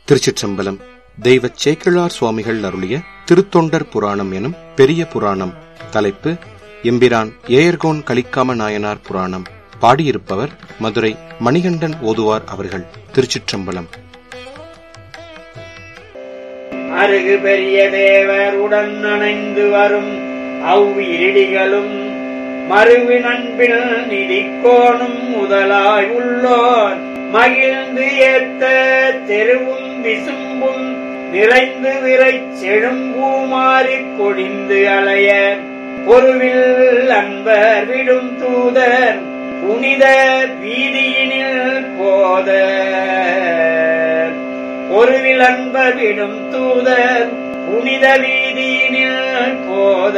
திருச்சிற்றம்பலம் தெய்வ சேக்கிழார் சுவாமிகள் அருளிய திருத்தொண்டர் புராணம் எனும் பெரிய புராணம் தலைப்பு எம்பிரான் ஏயர்கோன் கலிக்காம நாயனார் புராணம் பாடியிருப்பவர் மதுரை மணிகண்டன் ஓதுவார் அவர்கள் திருச்சிற்றம்பலம் அருகு பெரிய தேவர் உடன் அணைந்து வரும் அவ்விரிடிகளும் மறுவி நண்பில் நிதிக்கோணும் முதலாய் உள்ளோர் மகிழ்ந்து ஏத்த தெருவும் விசும்பும் நிறைந்து விரைச் செழும்பூமாறிப் பொழிந்து அலைய பொருவில் அன்பர் விடும் தூதர் புனித வீதியினில் போத ஒருவில் அன்பர் விடும் தூதர் புனித வீதியினில் போத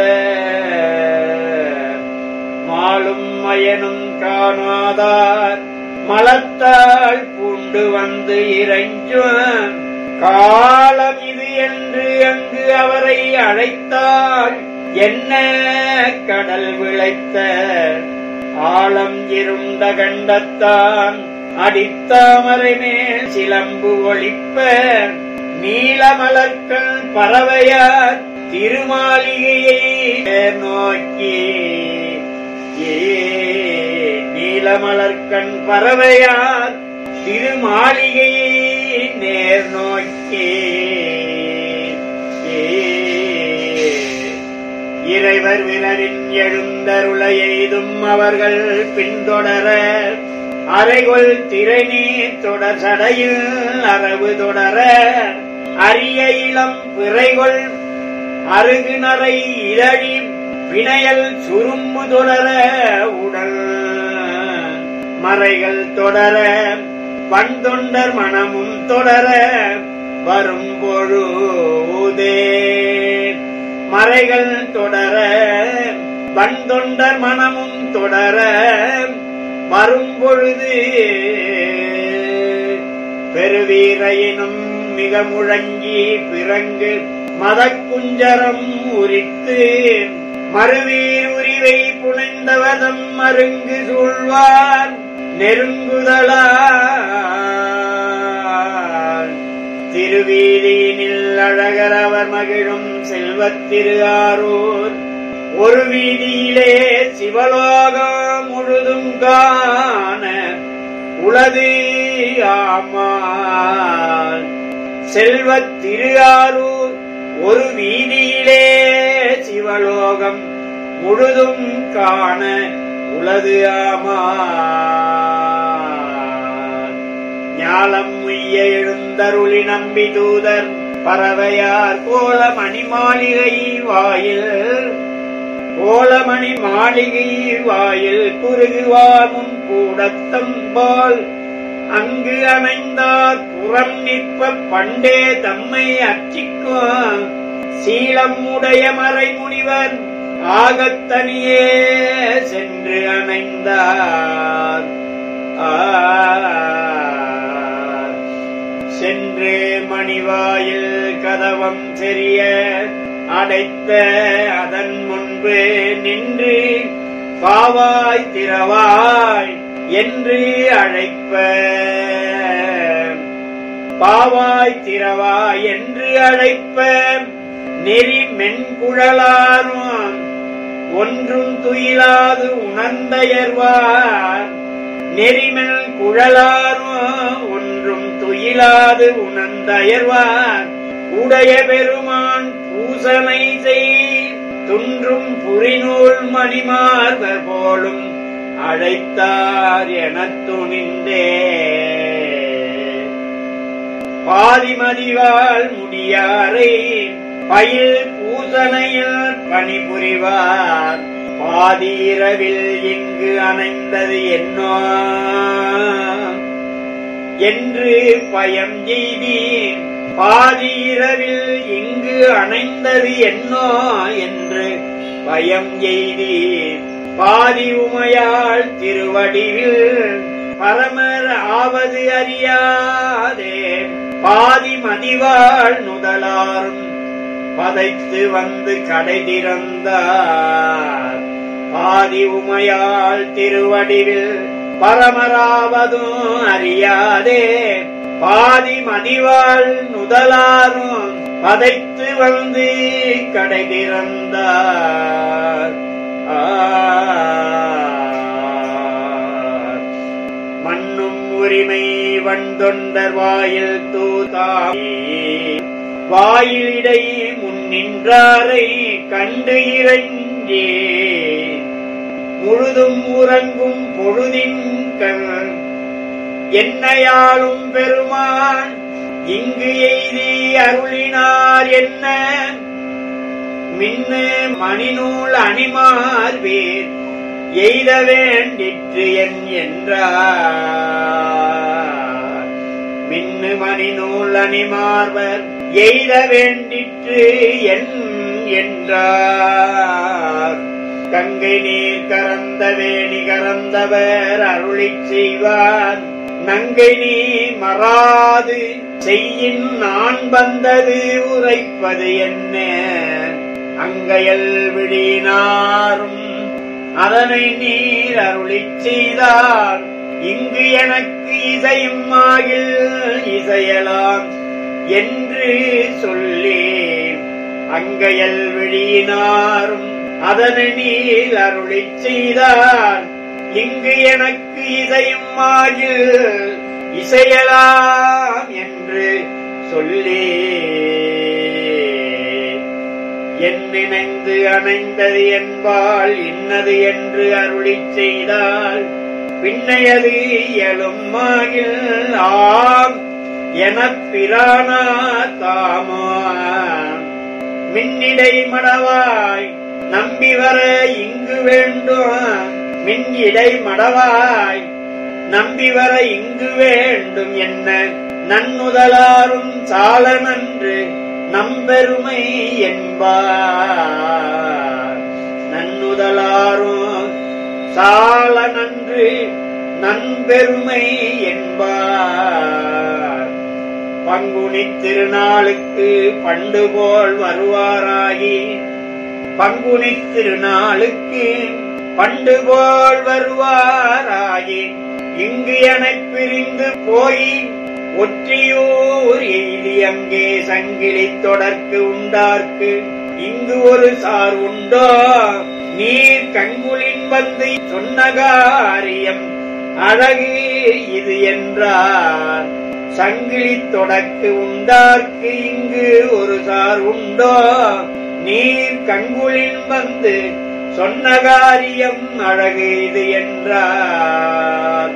மாலும் மயனும் காணாதார் மலத்தாள் பூண்டு வந்து இறைஞ்சும் காலம் இது என்று அங்கு அவரை அழைத்தாள் என்ன கடல் விளைத்த ஆழம் இருண்ட கண்டத்தான் அடித்தாமரை மேல் சிலம்பு ஒழிப்ப நீலமலர்கள் பறவையார் திருமாளிகையை நோக்கி ஏ நீலமலர்கண் பறவையார் திருமாளிகையை நேர் நோக்கி ஏ இறைவர் வினரின் எழுந்தருள எய்தும் அவர்கள் பின்தொடர அறைகொள் திரைநீர் தொடர் சடையில் அரவு தொடர அரிய இளம் பிறைகொள் அருகுநரை இதழி வினையல் சுரும்பு தொடர உடல் மறைகள் தொடர பண்தொண்டர் மனமும் தொடர வரும் பொழுதே மறைகள் தொடர பண்தொண்டர் மனமும் தொடர வரும் பொழுது பெருவீரையினும் மிக முழங்கி பிறங்கு மதக்குஞ்சரம் உரித்து மறுவீர் உரிவை புனைந்தவதம் மருங்கு சூழ்வார் நெருங்குதலால் திருவீதியினில் அழகர் அவர் மகிழும் செல்வத் திரு ஆரூர் ஒரு வீதியிலே சிவலோகம் முழுதும் காண உளது ஆமால் செல்வத் திருஆரூர் ஒரு வீதியிலே சிவலோகம் முழுதும் காண உளது ஆமால் ஞாலம் உய்ய எழுந்தருளி நம்பி தூதர் பறவையார் கோல மணிமாளிகை வாயில் கோலமணி மாளிகை வாயில் குறுகுவார் முன் கூடத்தம்பால் அங்கு அமைந்தார் புறம் நிற்ப பண்டே தம்மை அர்ச்சிக்கும் சீலம் உடைய மறைமுனிவர் ஆகத்தனியே சென்று அணைந்தார் ஆர். சென்று மணிவாயில் கதவம் செறிய அடைத்த அதன் முன்பு நின்று பாவாய் திறவாய் என்று அழைப்ப பாவாய் திறவாய் என்று அழைப்ப நெறி மென்குழலாரும் ஒன்றும் துயிலாது உணர்ந்தயர்வார் நெறிமெல் குழலாரும் ஒன்றும் துயிலாது உணர்ந்தயர்வார் உடைய பெருமான் பூசனை செய் துன்றும் புரிநூல் மணிமார்வர் போலும் அழைத்தார் எனத் துணிந்தே பாதிமதிவாள் முடியாரை பயில் பூசனையில் பணிபுரிவார் பாதீரவில் இங்கு அணைந்தது என்னோ என்று பயம் எய்தீன் பாதீரவில் இங்கு அணைந்தது என்னோ என்று பயம் எய்தி பாதி உமையாள் திருவடிவில் பரமர் ஆவது அறியாதே பாதி மதிவாள் நுதலாரும் பதைத்து வந்து கடை திறந்தார் பாதி உமையாள் திருவடிவில் பரமராவதும் அறியாதே பாதி மதிவாள் நுதலாரும் பதைத்து வந்து கடை திறந்தார் ஆர். மண்ணும் உரிமை வண்டொண்டர் வாயில் தூதாமே வாயிலிடை முன்னின்றாரை கண்டு இறைஞ்சே முழுதும் உறங்கும் பொழுதின் கண் என்னையாளும் பெருமான் இங்கு எய்தி அருளினார் என்ன மின்னு மணிநூல் அணிமார் வேர் எய்த வேண்டிற்று என் என்றார் மின்னு மணிநூல் அணிமார்வர் எய்த வேண்டிற்று என் என்றார் கங்கை நீர் கறந்த வேணி கறந்தவர் அருளிச் செய்வார் நங்கை நீ மறாது செய்யின் நான் வந்தது உரைப்பது என்ன அங்கையல் விழினாரும் அதனை நீர் அருளிச் செய்தார் இங்கு எனக்கு இசையும் ஆகில் இசையலாம் என்று சொல்லி அங்கையல் விழியினாரும் அதனை நீர் அருளிச் செய்தார் இங்கு எனக்கு இசையும் ஆகில் இசையலாம் என்று சொல்லி என் நினைந்து அணைந்தது என்பால் இன்னது என்று அருளிச் செய்தால் பின்னையது இயலுமாகில் ஆம் எனப் பிரானா தாமா மின்னிடை மடவாய் நம்பி வர இங்கு வேண்டும் மின் இடை மடவாய் நம்பி வர இங்கு வேண்டும் என்ன நன்னுதலாரும் சால நன்று நம்பெருமை என்பார் நன்னுதலாரும் சால நன்று நன்பெருமை என்பார் பங்குனி திருநாளுக்கு பண்டு போல் வருவாராகி பங்குனி திருநாளுக்கு பண்டு போல் வருவாராகி இங்கு எனப் பிரிந்து போய் ஒற்றியூர் எய்தி அங்கே சங்கிலி தொடர்க்கு உண்டார்க்கு இங்கு ஒரு சார் உண்டோ நீர் கங்குலின் வந்து சொன்ன காரியம் அழகு இது என்றார் சங்கிலி தொடக்கு உண்டார்க்கு இங்கு ஒரு சார் உண்டோ நீர் கங்குலின் வந்து சொன்ன காரியம் அழகு இது என்றார்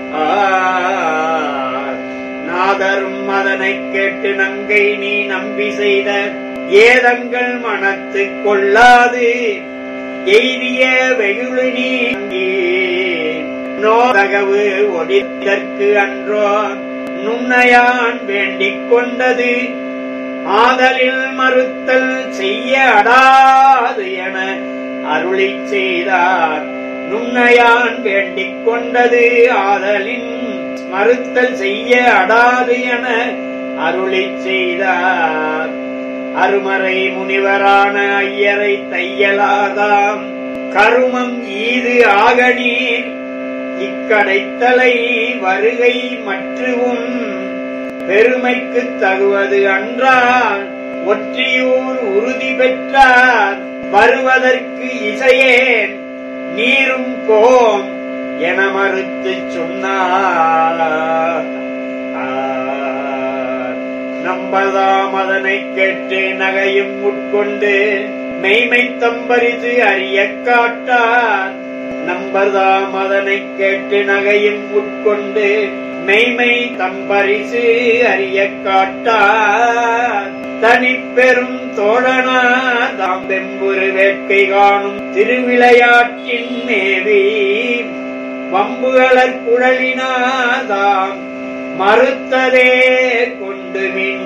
ஆர். நாதரும் அதனைக் கேட்டு நங்கை நீ நம்பி செய்த ஏதங்கள் மனத்து கொள்ளாது எய்திய வெகுளி நீ நோதகவு ஒடித்தற்கு அன்றோ நுண்ணையான் வேண்டிக் கொண்டது ஆதலில் மறுத்தல் செய்ய அடாது என அருளிச் செய்தார் நுண்ணையான் வேண்டிக் கொண்டது ஆதலின் மறுத்தல் செய்ய அடாது என அருளிச் செய்தார் அருமறை முனிவரான ஐயரை தையலாதாம் கருமம் ஈது ஆகநீர் இக்கடைத்தலை வருகை மற்றுவும் பெருமைக்குத் தகுவது அன்றால் ஒற்றியூர் உறுதி பெற்றார் வருவதற்கு இசையேன் நீரும் கோம் என மறுத்துச் சொன்னார் ஆர். நம்பதாம் அதனைக் கேட்டு நகையும் உட்கொண்டு மெய்மை தம்பரிது அறியக் காட்டார் நம்பதாம் அதனைக் கேட்டு நகையும் உட்கொண்டு மெய்மை தம்பரிசு அறியக் காட்டார் தனிப்பெரும் தோழனா தாம் வெம்புரு வேட்கை காணும் திருவிளையாட்டின் மேவி வம்புகளற் குழலினாதாம் மறுத்ததே கொண்டு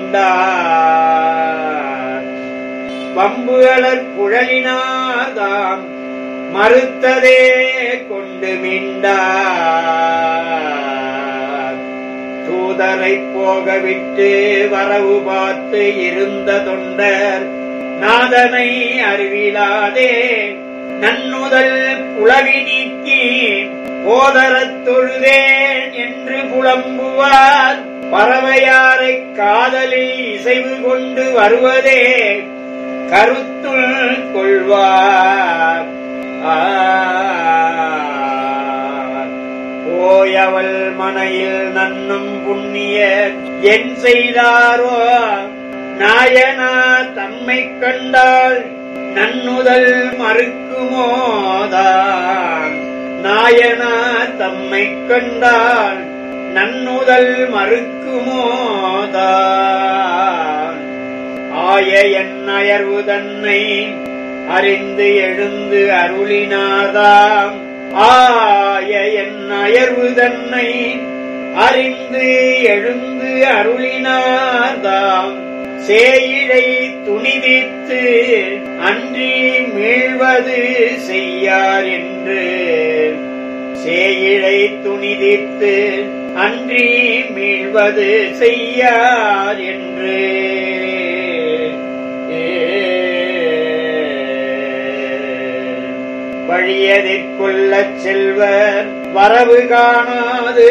மீண்டார் வம்புகளற் குழலினாதாம் மறுத்ததே கொண்டு மீண்டார் தூதரை போக விட்டு வரவு பார்த்து இருந்த தொண்டர் நாதனை அறிவிலாதே நன்னுதல் புலவி நீக்கி போதரத் தொழுதேன் என்று புலம்புவார் பறவையாரை காதலில் இசைவு கொண்டு வருவதே கருத்துள் கொள்வார் ஆர். போயவள் மனையில் நன்னும் புண்ணிய என் செய்தாரோ நாயனா தம்மை கண்டால் நன்னுதல் மறுக்குமோதான் நாயனா தம்மை கண்டால் நன்னுதல் மறுக்குமோதான் ஆய என் அயர்வு தன்னை அறிந்து எழுந்து அருளினாதாம் ஆய என் அயர்வு தன்னை அறிந்து எழுந்து அருளினாதாம் சேயிழை துணிதித்து அன்றி மீழ்வது செய்யார் என்று சேயிழை துணிதித்து அன்றி மீழ்வது செய்யார் என்று வழியதிற்குள்ளச் செல்வர் வரவு காணாது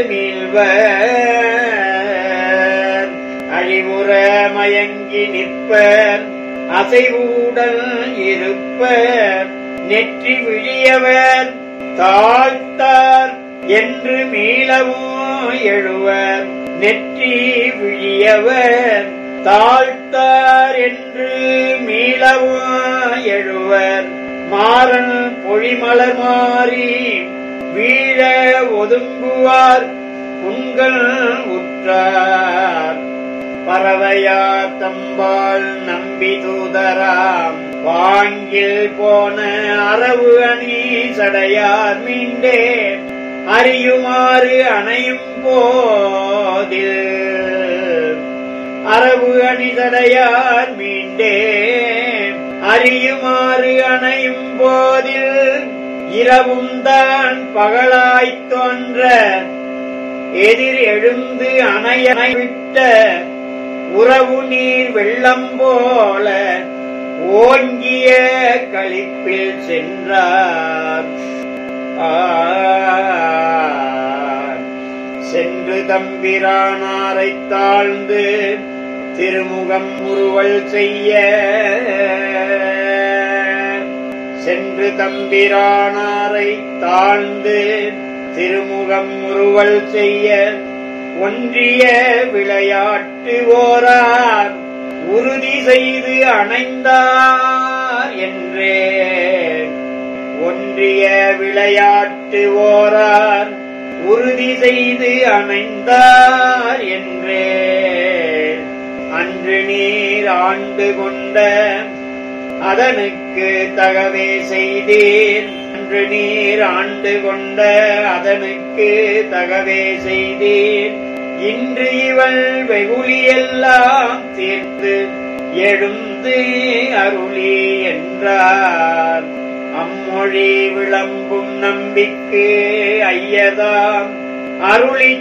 மீள்வர் அழிவுற மயங்கி நிற்பர் அசைவுடன் இருப்பர் நெற்றி விழியவர் தாழ்த்தார் என்று மீளவும் எழுவர் நெற்றி விழியவர் தாழ்த்தார் என்று மீளவும் எழுவர் மாறன் பொழிமலர் மாறி வீழ ஒதுங்குவார் உங்கள் உற்றார் பறவையா தம்பால் நம்பி தூதராம் வாங்கில் போன அரவு அணி சடையார் மீண்டே அறியுமாறு அணையும் போதில் அரவு அணிதடையார் மீண்டே அறியுமாறு அணையும் போதில் இரவும் தான் பகலாய்த் தோன்ற எதிர் எழுந்து அணையணை விட்ட உறவு நீர் வெள்ளம் போல ஓங்கிய களிப்பில் சென்றார் ஆர். சென்று தம்பிரானாரை தாழ்ந்து திருமுகம் முறுவல் செய்ய சென்று தம்பிரானாரை தாழ்ந்து திருமுகம் முறுவல் செய்ய ஒன்றிய விளையாட்டு ஓரார் உறுதி செய்து அணைந்தார் என்றே ஒன்றிய விளையாட்டு ஓரார் உறுதி செய்து அணைந்தார் என்றே அன்று நீர் ஆண்டு கொண்ட அதனுக்கு தகவே செய்தீர் அன்று நீர் ஆண்டு கொண்ட அதனுக்கு தகவே செய்தீர் இன்று இவள் வெகுளியெல்லாம் தீர்த்து எழுந்து அருளி என்றார் அம்மொழி விளம்பும் நம்பிக்கு ஐயதாம் அருளி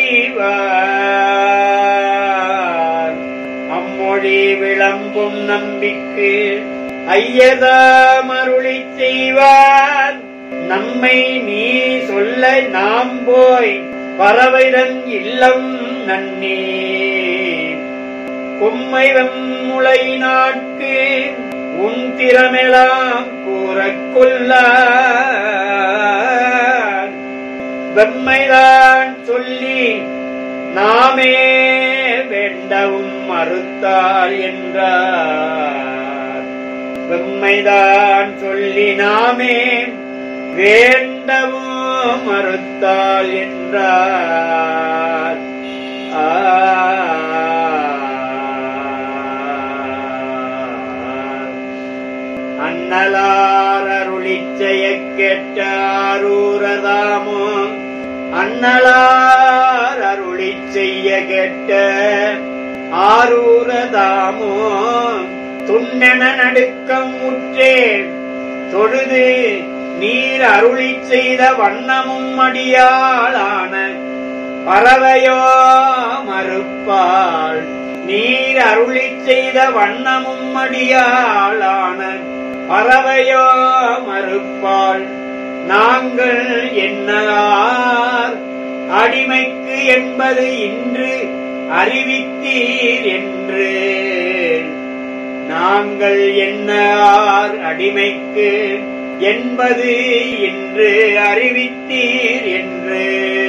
செய்வார் அம்மொழி விளம்பும் நம்பிக்கு ஐயதாம் அருளி செய்வார் நம்மை நீ சொல்ல நாம் போய் பறவைதன் இல்லம் நன்னி கும்மைவம் முளை நாட்கு உன் திறமெலாம் கூறக் கொள்ள வெம்மைதான் சொல்லி நாமே வேண்டவும் மறுத்தார் என்றார் வெம்மைதான் சொல்லி நாமே வேண்டவும் மறுத்தாள் என்றார் அன்னலார் அருளிச் செய்யக் கேட்டாரூரதாமோ அன்னலார் அருளிச் செய்ய கேட்ட ஆரூரதாமோ துண்ணென நடுக்கம் முற்றேன் தொழுது நீர் அருளிச் செய்த வண்ணமும் அடியாளான பறவையோ மறுப்பாள் நீர் அருளிச் செய்த வண்ணமும் அடியாளான பறவையோ மறுப்பாள் நாங்கள் என்னார் அடிமைக்கு என்பது இன்று அறிவித்தீர் என்று நாங்கள் என்னார் அடிமைக்கு என்பது இன்று அறிவித்தீர் என்று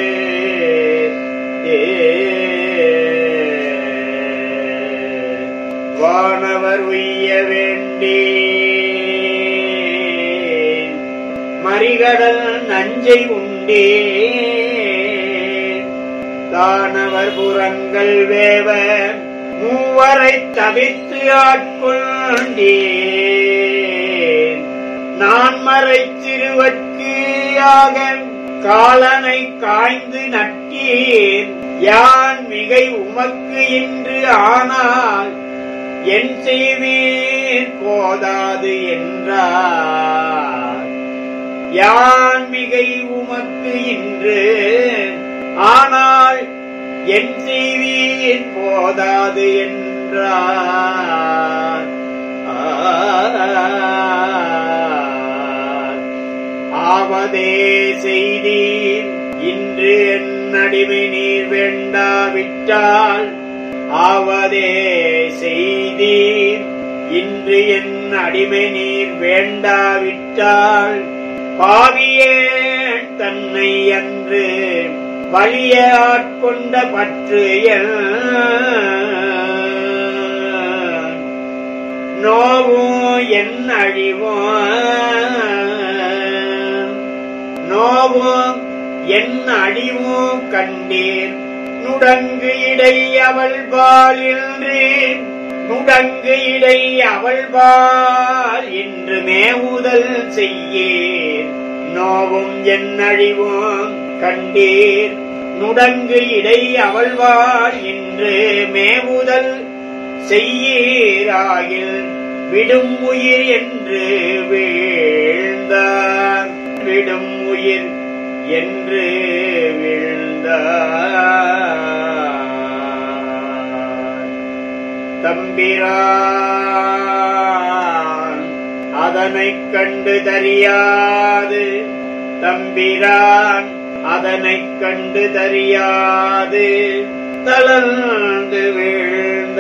வானவர் உய்ய வேண்டி மறிகடல் நஞ்சை உண்டே தானவர் புறங்கள் வேவ மூவரை தவித்து ஆட்கொண்டே நான் மறை சிறுவர்க்கியாக காலனை காய்ந்து நட்டீர் யான் மிகை உமக்கு இன்று ஆனால் என் செய்வீர் போதாது என்றார் யான் மிகை உமக்கு இன்று ஆனால் என் செய்வீர் போதாது என்றார் ஆவதே செய்தீர் இன்று என் அடிமை நீர் வேண்டாவிட்டால் ஆவதே செய்தீர் இன்று என் அடிமை நீர் வேண்டாவிட்டால் பாவியே தன்னை அன்று வலிய ஆட்கொண்ட பற்று நோவும் என் அழிவும் நோவும் என் அடிவும் கண்டேன் நுடங்கு இடை அவள் பாலின்று நுடங்கு இடை அவள் பால் என்று மேவுதல் செய்யேன் நோவும் என் அழிவும் கண்டீர் நுடங்கு இடை அவள்வார் என்று மேவுதல் செய்யீராகில் விடும் உயிர் என்று வீழ்ந்தார் விடும் உயிர் என்று வீழ்ந்தார் தம்பிரான் அதனைக் கண்டு தறியாது தம்பிரான் அதனைக் கண்டு தறியாது தளர்ந்து வீழ்ந்த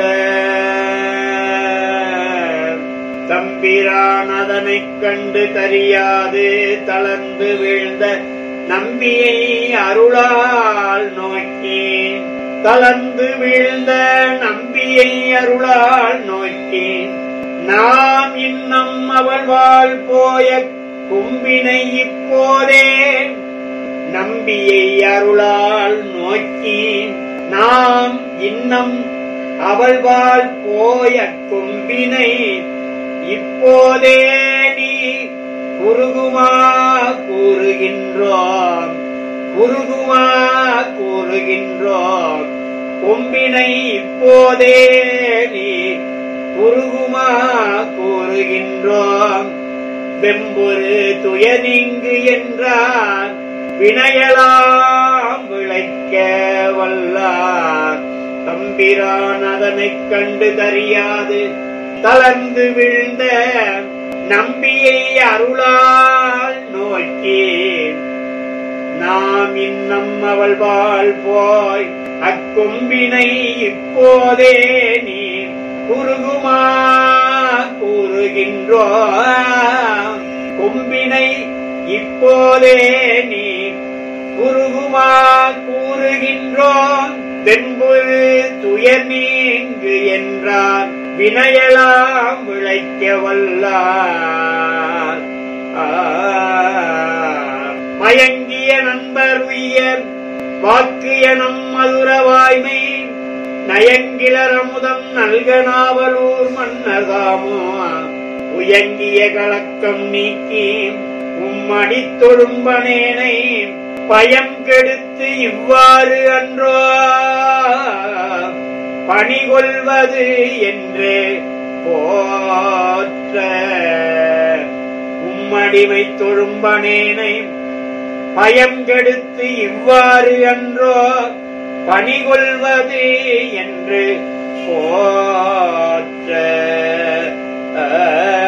தம்பிரான் அதனைக் கண்டு தறியாது தளர்ந்து வீழ்ந்த நம்பியை அருளால் நோக்கி தளர்ந்து வீழ்ந்த நம்பியை அருளால் நோக்கி நாம் இன்னும் அவள் வாழ் போய கும்பினை இப்போதே நம்பியை அருளால் நோக்கி நாம் இன்னும் அவள் வாழ் போய கும்பினை இப்போதே நீ குறுகுமா கூறுகின்றோம் குறுகுமா கூறுகின்றோம் கொம்பினை இப்போதே நீ குறுகுமா கூறுகின்றோம் வெம்பொரு துயனிங்கு என்றார் வினையலாம் விளைக்க வல்லார் தம்பிரான் அதனைக் கண்டு தறியாது தளர்ந்து வீழ்ந்த நம்பியை அருளால் நோக்கி நாம் இன்னம் அவள் வாழ் போய் அக்கொம்பினை இப்போதே நீ குறுகுமா கூறுகின்றோ கொம்பினை இப்போதே நீ குறுகுமா கூறுகின்றோம் தென்புரு துயர் நீங்கு என்றார் வினையலாம் விளைக்க வல்லார் மயங்கிய நண்பர் உயர் வாக்கு எனும் மதுரவாய்மை நயங்கிலரமுதம் நல்கனாவலூர் மன்னதாமோ உயங்கிய கலக்கம் நீக்கி உம்மடி தொழும்பனேனை பயம் கெடுத்து இவ்வாறு அன்றோ பணிகொள்வது என்று போற்ற உம்மடிமை தொழும்பனேனை பயம் கெடுத்து இவ்வாறு அன்றோ பணிகொள்வது என்று போற்ற